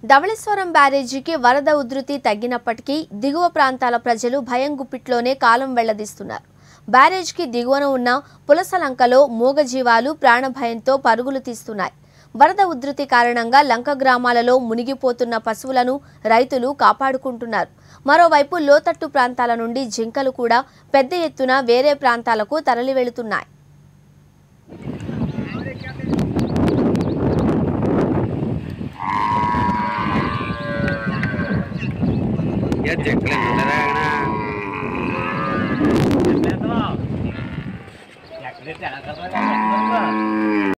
ధవళేశ్వరం బ్యారేజీకి వరద ఉధృతి తగ్గినప్పటికీ దిగువ ప్రాంతాల ప్రజలు భయం గుప్పిట్లోనే కాలం వెళ్లదీస్తున్నారు బ్యారేజ్కి దిగువన ఉన్న పులసలంకలో మూగజీవాలు ప్రాణభయంతో పరుగులు తీస్తున్నాయి వరద ఉధృతి కారణంగా లంక గ్రామాలలో మునిగిపోతున్న పశువులను రైతులు కాపాడుకుంటున్నారు మరోవైపు లోతట్టు ప్రాంతాల నుండి జింకలు కూడా పెద్ద ఎత్తున వేరే ప్రాంతాలకు తరలి వెళుతున్నాయి Ya jengkelin beneran. อยากเล่นแต่ละก็ได้